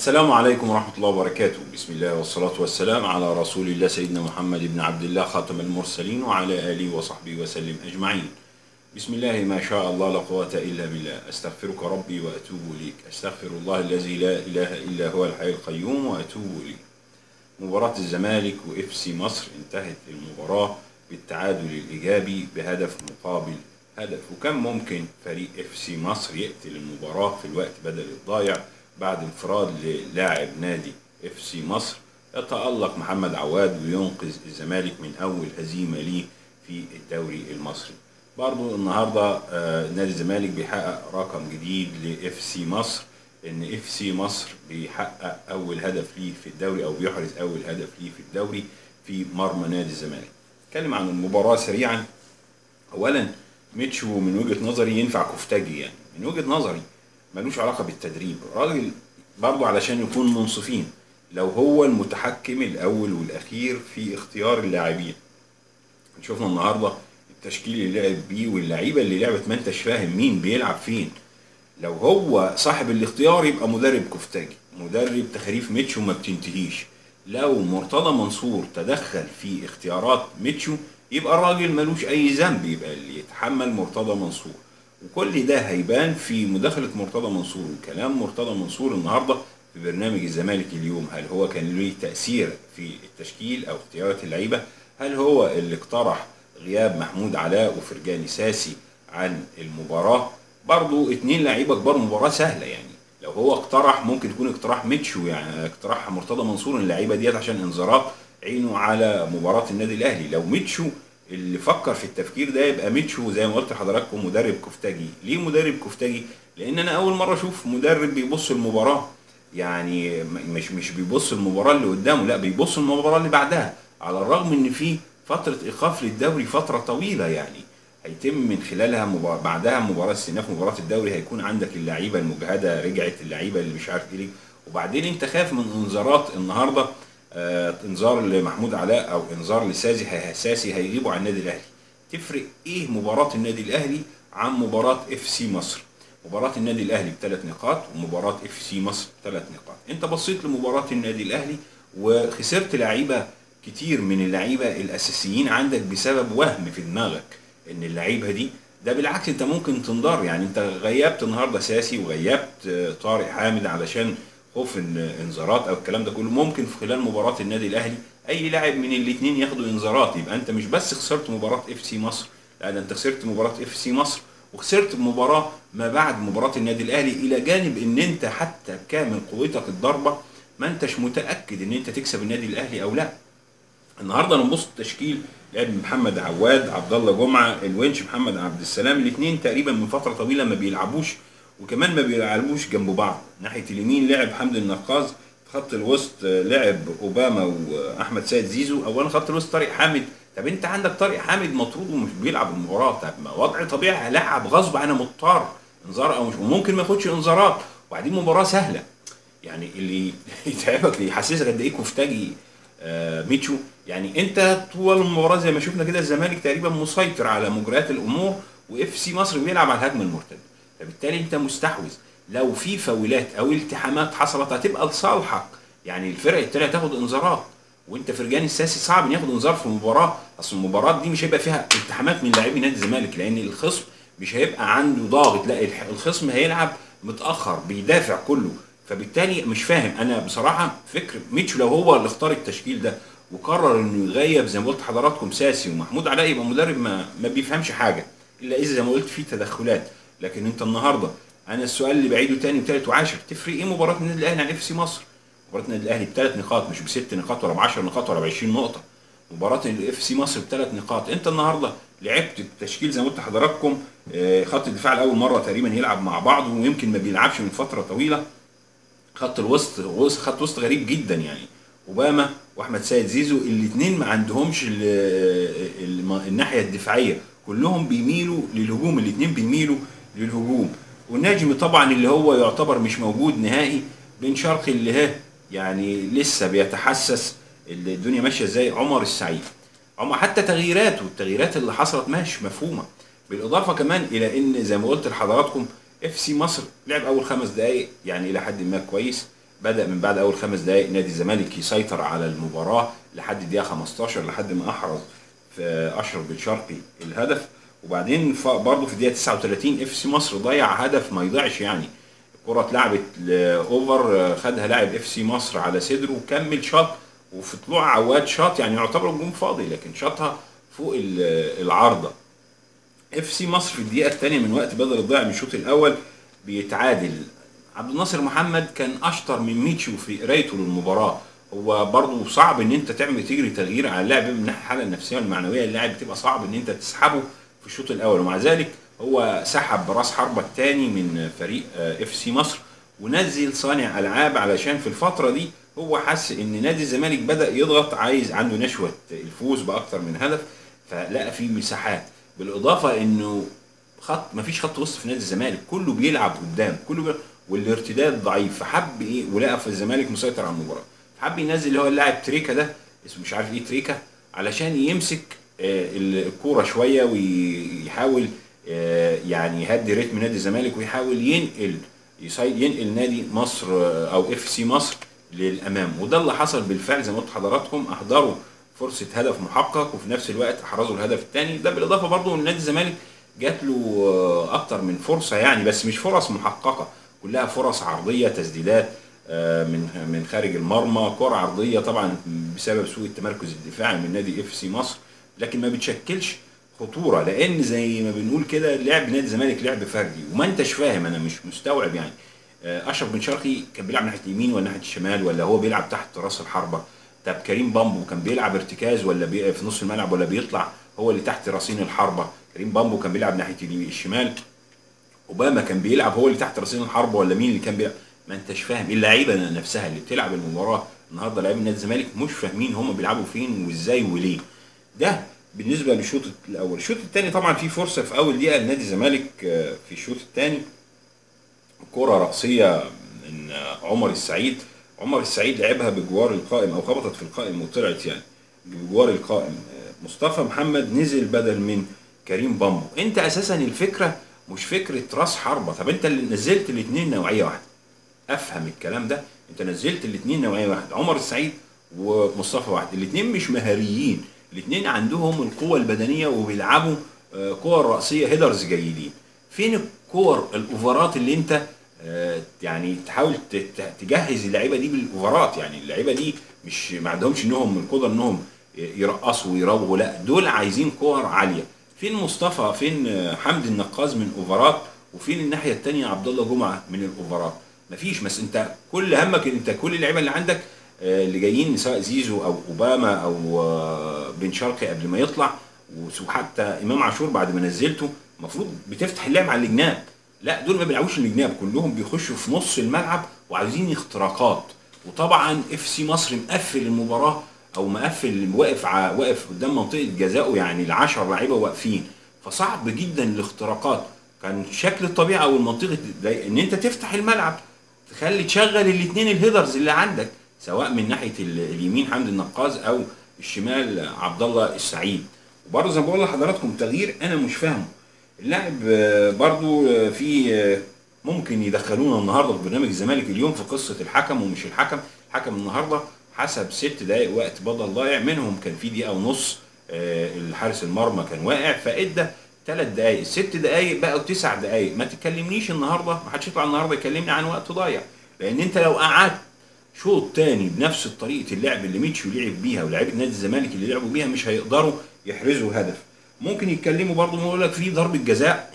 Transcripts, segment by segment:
السلام عليكم ورحمة الله وبركاته بسم الله والصلاة والسلام على رسول الله سيدنا محمد بن عبد الله خاتم المرسلين وعلى آله وصحبه وسلم أجمعين بسم الله ما شاء الله لا قوة إلا بالله أستغفرك ربي وأتوب إليك أستغفر الله الذي لا إله إلا هو الحي القيوم وأتوب إليه مباراة الزمالك وإف سي مصر انتهت المباراة بالتعادل الإيجابي بهدف مقابل هدف وكان ممكن فريق اف سي مصر يقتل المباراة في الوقت بدل الضايع بعد انفراد للاعب نادي اف سي مصر يتألق محمد عواد وينقذ الزمالك من أول هزيمة ليه في الدوري المصري برضو النهاردة آه، نادي الزمالك بيحقق رقم جديد لاف سي مصر ان اف سي مصر بيحقق اول هدف ليه في الدوري او بيحرز اول هدف ليه في الدوري في مرمى نادي الزمالك اتكلم عن المباراة سريعا اولا ميتشو من وجهه نظري ينفع كفتاجي يعني من وجهه نظري ملوش علاقه بالتدريب راجل برضه علشان يكون منصفين لو هو المتحكم الاول والاخير في اختيار اللاعبين شفنا النهارده التشكيل اللي لعب بيه واللعيبه اللي لعبت ما انتش فاهم مين بيلعب فين لو هو صاحب الاختيار يبقى مدرب كفتاجي مدرب تخاريف ميتشو ما بتنتهيش لو مرتضى منصور تدخل في اختيارات ميتشو يبقى الراجل ملوش اي ذنب يبقى اللي يتحمل مرتضى منصور وكل ده هيبان في مداخله مرتضى منصور وكلام مرتضى منصور النهارده في برنامج الزمالك اليوم هل هو كان له تاثير في التشكيل او اختيارات اللعيبه هل هو اللي اقترح غياب محمود علاء وفرجاني ساسي عن المباراه برضو اتنين لعيبه كبار مباراه سهله يعني لو هو اقترح ممكن يكون اقتراح ميتشو يعني اقتراح مرتضى منصور اللعيبه ديت عشان انذارات عينه على مباراه النادي الاهلي لو ميتشو اللي فكر في التفكير ده يبقى ميتشو زي ما قلت لحضراتكم مدرب كفتاجي ليه مدرب كفتاجي لان انا اول مره اشوف مدرب بيبص المباراه يعني م- مش مش بيبص المباراه اللي قدامه لا بيبص المباراه اللي بعدها على الرغم ان في فتره ايقاف للدوري فتره طويله يعني هيتم من خلالها مبار... بعدها مباراه استئناف مباراه الدوري هيكون عندك اللعيبه المجهده رجعت اللعيبه اللي مش عارف ايه وبعدين انت خايف من انذارات النهارده آه انذار لمحمود علاء او انذار لسازي هي- ساسي هيغيبوا عن النادي الاهلي تفرق ايه مباراه النادي الاهلي عن مباراه اف سي مصر مباراه النادي الاهلي بثلاث نقاط ومباراه اف سي مصر بثلاث نقاط انت بصيت لمباراه النادي الاهلي وخسرت لعيبه كتير من اللعيبه الاساسيين عندك بسبب وهم في دماغك ان اللعيبه دي ده بالعكس انت ممكن تنضر يعني انت غيبت النهارده ساسي وغيبت آه، طارق حامد علشان خوف ان انذارات او الكلام ده كله ممكن في خلال مباراه النادي الاهلي اي لاعب من الاثنين ياخدوا انذارات يبقى انت مش بس خسرت مباراه اف سي مصر لا ده انت خسرت مباراه اف سي مصر وخسرت مباراه ما بعد مباراه النادي الاهلي الى جانب ان انت حتى بكامل قوتك الضربه ما انتش متاكد ان انت تكسب النادي الاهلي او لا النهارده انا ببص التشكيل لعب محمد عواد عبد الله جمعه الونش محمد عبد السلام الاثنين تقريبا من فتره طويله ما بيلعبوش وكمان ما بيلعبوش جنب بعض ناحيه اليمين لعب حمدي النقاز خط الوسط آه، لعب اوباما واحمد سيد زيزو اولا خط الوسط طارق حامد طب انت عندك طارق حامد مطرود ومش بيلعب المباراه طب ما وضع طبيعي هلاعب غصب انا مضطر انذار او مش وممكن ما ياخدش انذارات وبعدين مباراه سهله يعني اللي يتعبك اللي يحسسك قد ايه كفتاجي آه، ميتشو يعني انت طول المباراه زي ما شفنا كده الزمالك تقريبا مسيطر على مجريات الامور واف سي مصر بيلعب على الهجمه المرتده فبالتالي انت مستحوذ لو في فاولات او التحامات حصلت هتبقى لصالحك يعني الفرق التانيه تاخد انذارات وانت فرجاني الساسي صعب ان ياخد انذار في مباراه اصل المباراه دي مش هيبقى فيها التحامات من لاعبي نادي الزمالك لان الخصم مش هيبقى عنده ضاغط لا الح- الخصم هيلعب متاخر بيدافع كله فبالتالي مش فاهم انا بصراحه فكر ميتشو لو هو اللي اختار التشكيل ده وقرر انه يغيب زي ما قلت لحضراتكم ساسي ومحمود علاء يبقى مدرب ما, ما بيفهمش حاجه الا اذا زي ما قلت في تدخلات لكن انت النهارده انا السؤال اللي بعيده تاني وتالت وعاشر تفرق ايه مباراه النادي الاهلي عن اف سي مصر؟ مباراه النادي الاهلي بثلاث نقاط مش بست نقاط ولا ب 10 نقاط ولا ب 20 نقطه مباراه الاف سي مصر بثلاث نقاط انت النهارده لعبت التشكيل زي ما قلت لحضراتكم آه، خط الدفاع لاول مره تقريبا يلعب مع بعض ويمكن ما بيلعبش من فتره طويله خط الوسط وسط- خط وسط غريب جدا يعني اوباما واحمد سيد زيزو الاثنين ما عندهمش ال- الم- الناحيه الدفاعيه كلهم بيميلوا للهجوم الاثنين بيميلوا للهجوم والنجم طبعا اللي هو يعتبر مش موجود نهائي بن شرقي اللي ها يعني لسه بيتحسس الدنيا ماشيه ازاي عمر السعيد عمر حتى تغييراته التغييرات اللي حصلت مش مفهومه بالاضافه كمان الى ان زي ما قلت لحضراتكم اف سي مصر لعب اول خمس دقائق يعني الى حد ما كويس بدا من بعد اول خمس دقائق نادي الزمالك يسيطر على المباراه لحد الدقيقه 15 لحد ما احرز في اشرف بن شرقي الهدف وبعدين برضه في الدقيقه 39 اف سي مصر ضيع هدف ما يضيعش يعني الكره اتلعبت اوفر خدها لاعب اف سي مصر على صدره وكمل شاط وفي طلوع عواد شاط يعني يعتبر الجون فاضي لكن شاطها فوق العارضه اف سي مصر في الدقيقه الثانيه من وقت بدل الضيع من الشوط الاول بيتعادل عبد الناصر محمد كان اشطر من ميتشو في قرايته للمباراه هو برضه صعب ان انت تعمل تجري تغيير على اللاعب من ناحيه الحاله النفسيه والمعنويه اللاعب بتبقى صعب ان انت تسحبه في الشوط الاول ومع ذلك هو سحب براس حربه الثاني من فريق اف سي مصر ونزل صانع العاب علشان في الفتره دي هو حس ان نادي الزمالك بدا يضغط عايز عنده نشوه الفوز باكثر من هدف فلقى فيه مساحات بالاضافه انه خط مفيش خط وسط في نادي الزمالك كله بيلعب قدام كله بيلعب والارتداد ضعيف فحب ايه ولقى في الزمالك مسيطر على المباراه فحب ينزل اللي هو اللاعب تريكا ده اسمه مش عارف ايه تريكا علشان يمسك آه الكوره شويه ويحاول آه يعني يهدي رتم نادي الزمالك ويحاول ينقل ينقل نادي مصر آه او اف سي مصر للامام وده اللي حصل بالفعل زي ما قلت حضراتكم احضروا فرصه هدف محقق وفي نفس الوقت احرزوا الهدف الثاني ده بالاضافه برضه ان نادي الزمالك جات له اكتر من فرصه يعني بس مش فرص محققه كلها فرص عرضيه تسديدات من من خارج المرمى كره عرضيه طبعا بسبب سوء التمركز الدفاعي من نادي اف سي مصر لكن ما بتشكلش خطوره لان زي ما بنقول كده لعب نادي الزمالك لعب فردي وما انتش فاهم انا مش مستوعب يعني اشرف بن شرقي كان بيلعب ناحيه اليمين ولا ناحيه الشمال ولا هو بيلعب تحت راس الحربه طب كريم بامبو كان بيلعب ارتكاز ولا بي في نص الملعب ولا بيطلع هو اللي تحت راسين الحربه كريم بامبو كان بيلعب ناحيه الشمال اوباما كان بيلعب هو اللي تحت راسين الحربه ولا مين اللي كان بيلعب ما انتش فاهم اللعيبه نفسها اللي بتلعب المباراه النهارده لعيبه نادي الزمالك مش فاهمين هم بيلعبوا فين وازاي وليه ده بالنسبه للشوط الاول الشوط الثاني طبعا في فرصه في اول دقيقه لنادي الزمالك في الشوط الثاني كره راسيه من عمر السعيد عمر السعيد لعبها بجوار القائم او خبطت في القائم وطلعت يعني بجوار القائم مصطفى محمد نزل بدل من كريم بامبو انت اساسا الفكره مش فكره راس حربه طب انت اللي نزلت الاثنين نوعيه واحده افهم الكلام ده انت نزلت الاثنين نوعيه واحده عمر السعيد ومصطفى واحد الاثنين مش مهاريين الاثنين عندهم القوه البدنيه وبيلعبوا كور راسيه هيدرز جيدين فين الكور الاوفرات اللي انت يعني تحاول تجهز اللعيبه دي بالاوفرات يعني اللعيبه دي مش ما عندهمش انهم القدره انهم يرقصوا ويراوغوا لا دول عايزين كور عاليه فين مصطفى فين حمدي النقاز من اوفرات وفين الناحيه الثانيه عبد الله جمعه من الاوفرات مفيش بس انت كل همك انت كل اللعيبه اللي عندك اللي جايين سواء زيزو او اوباما او بن شرقي قبل ما يطلع وحتى امام عاشور بعد ما نزلته المفروض بتفتح اللعب على الجناب لا دول ما بيلعبوش الجناب كلهم بيخشوا في نص الملعب وعايزين اختراقات وطبعا اف سي مصر مقفل المباراه او مقفل واقف واقف قدام منطقه جزائه يعني العشر لعيبه واقفين فصعب جدا الاختراقات كان شكل الطبيعه او المنطقه ان انت تفتح الملعب تخلي تشغل الاثنين الهيدرز اللي عندك سواء من ناحيه اليمين حمدي النقاز او الشمال عبد الله السعيد وبرضه زي ما بقول لحضراتكم تغيير انا مش فاهمه اللاعب برضه في ممكن يدخلونا النهارده في برنامج الزمالك اليوم في قصه الحكم ومش الحكم الحكم النهارده حسب ست دقائق وقت بدل ضايع منهم كان في دقيقه ونص الحارس المرمى كان واقع فادى ثلاث دقائق ست دقائق بقوا تسع دقائق ما تكلمنيش النهارده ما حدش يطلع النهارده يكلمني عن وقت ضايع لان انت لو قعدت شوط تاني بنفس طريقه اللعب اللي ميتشو لعب بيها ولاعيبه نادي الزمالك اللي لعبوا بيها مش هيقدروا يحرزوا هدف ممكن يتكلموا برضه يقول لك في ضربه جزاء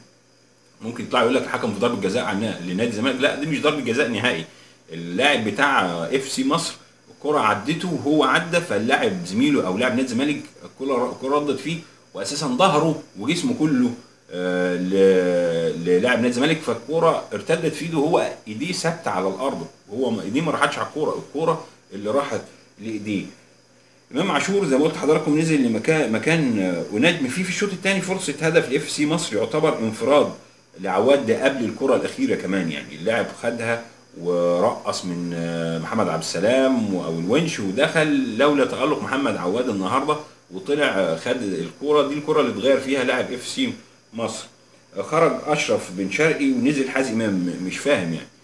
ممكن يطلع يقول لك الحكم في ضربه جزاء عن لنادي الزمالك لا دي مش ضربه جزاء نهائي اللاعب بتاع اف سي مصر الكره عدته وهو عدى فاللاعب زميله او لاعب نادي الزمالك الكره ردت فيه واساسا ظهره وجسمه كله آه للاعب نادي الزمالك فالكوره ارتدت في ايده وهو ايديه ثابته على الارض وهو ايديه ما راحتش على الكوره الكوره اللي راحت لايديه امام عاشور زي ما قلت لحضراتكم نزل لمكان مكان ونجم فيه في الشوط الثاني فرصه هدف لاف سي مصر يعتبر انفراد لعواد ده قبل الكره الاخيره كمان يعني اللاعب خدها ورقص من محمد عبد السلام او الونش ودخل لولا تالق محمد عواد النهارده وطلع خد الكوره دي الكوره اللي اتغير فيها لاعب اف سي مصر خرج اشرف بن شرقي ونزل حازم امام مش فاهم يعني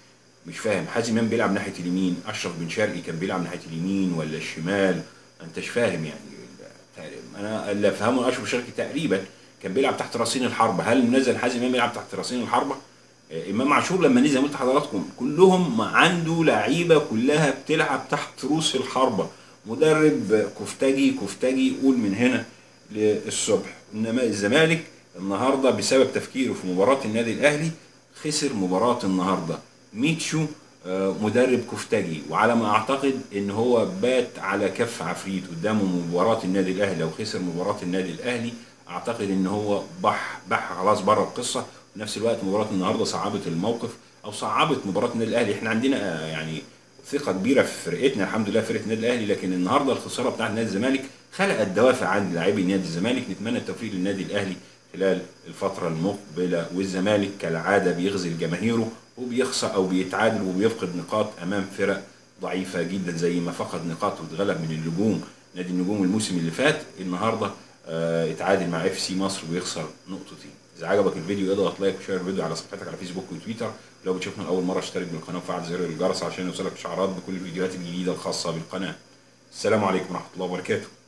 مش فاهم حازم امام بيلعب ناحيه اليمين اشرف بن شرقي كان بيلعب ناحيه اليمين ولا الشمال انتش فاهم يعني انا اللي افهمه اشرف شرقي تقريبا كان بيلعب تحت راسين الحربه هل نزل حازم امام يلعب تحت راسين الحربه آه، امام عاشور لما نزل قلت لحضراتكم كلهم عنده لعيبه كلها بتلعب تحت روس الحربه مدرب كفتاجي كفتاجي يقول من هنا للصبح انما الزمالك النهارده بسبب تفكيره في مباراه النادي الاهلي خسر مباراه النهارده ميتشو آه، مدرب كفتاجي وعلى ما اعتقد ان هو بات على كف عفريت قدامه مباراه النادي الاهلي لو خسر مباراه النادي الاهلي اعتقد ان هو بح بح خلاص بره القصه في نفس الوقت مباراه النهارده صعبت الموقف او صعبت مباراه النادي الاهلي احنا عندنا آه، يعني ثقه كبيره في فرقتنا الحمد لله فرقه النادي الاهلي لكن النهارده الخساره بتاعت نادي الزمالك خلقت دوافع عند لاعبي نادي الزمالك نتمنى التوفيق للنادي الاهلي خلال الفترة المقبلة والزمالك كالعادة بيغزل جماهيره وبيخسر أو بيتعادل وبيفقد نقاط أمام فرق ضعيفة جدا زي ما فقد نقاط واتغلب من النجوم نادي النجوم الموسم اللي فات النهارده آه اتعادل مع اف سي مصر ويخسر نقطتين اذا عجبك الفيديو اضغط لايك وشير الفيديو على صفحتك على فيسبوك وتويتر لو بتشوفنا لاول مره اشترك بالقناه وفعل زر الجرس عشان يوصلك اشعارات بكل الفيديوهات الجديده الخاصه بالقناه السلام عليكم ورحمه الله وبركاته